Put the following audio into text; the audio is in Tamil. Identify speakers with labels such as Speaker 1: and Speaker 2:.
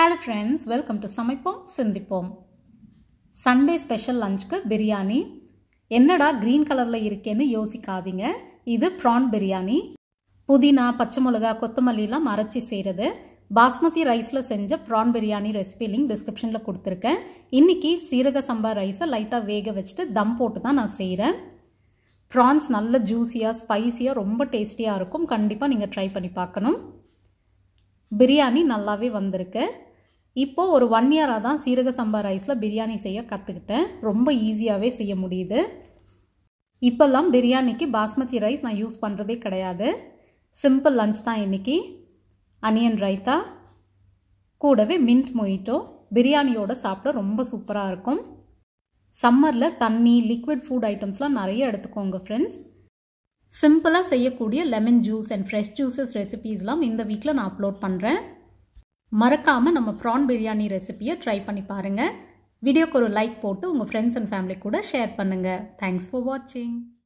Speaker 1: ஹலோ ஃப்ரெண்ட்ஸ் வெல்கம் டு சமைப்போம் சிந்திப்போம் சண்டே ஸ்பெஷல் லஞ்சுக்கு பிரியாணி என்னடா க்ரீன் கலரில் இருக்கேன்னு யோசிக்காதீங்க இது ப்ரான் பிரியாணி புதினா பச்சை மிளகா கொத்தமல்லிலாம் அரைச்சி செய்கிறது பாஸ்மதி ரைஸில் செஞ்ச ப்ரான் பிரியாணி ரெசிபி லிங்க் டிஸ்கிரிப்ஷனில் கொடுத்துருக்கேன் இன்றைக்கி சீரக சம்பா ரைஸை லைட்டாக வேக வச்சுட்டு தம் போட்டு தான் நான் செய்கிறேன் ப்ரான்ஸ் நல்ல ஜூஸியாக ஸ்பைஸியாக ரொம்ப டேஸ்டியாக இருக்கும் கண்டிப்பாக நீங்கள் ட்ரை பண்ணி பார்க்கணும் பிரியாணி நல்லாவே வந்திருக்கு இப்போது ஒரு ஒன் இயராக தான் சீரக சம்பா ரைஸில் பிரியாணி செய்ய கற்றுக்கிட்டேன் ரொம்ப ஈஸியாகவே செய்ய முடியுது இப்போல்லாம் பிரியாணிக்கு பாஸ்மதி ரைஸ் நான் யூஸ் பண்ணுறதே கிடையாது சிம்பிள் லஞ்ச் தான் இன்றைக்கி அனியன் ரைத்தா கூடவே மின்ட் மொயிட்டோ பிரியாணியோட சாப்பிட ரொம்ப சூப்பராக இருக்கும் சம்மரில் தண்ணி லிக்விட் ஃபுட் ஐட்டம்ஸ்லாம் நிறைய எடுத்துக்கோங்க ஃப்ரெண்ட்ஸ் சிம்பிளாக செய்யக்கூடிய lemon juice and fresh juices ரெசிபீஸ்லாம் இந்த வீக்கில் நான் அப்லோட் பண்ணுறேன் மறக்காமல் நம்ம ப்ரான் பிரியாணி ரெசிபியை ட்ரை பண்ணி பாருங்கள் வீடியோக்கு ஒரு லைக் போட்டு உங்கள் ஃப்ரெண்ட்ஸ் அண்ட் ஃபேமிலி கூட ஷேர் பண்ணுங்கள் தேங்க்ஸ் ஃபார் வாட்சிங்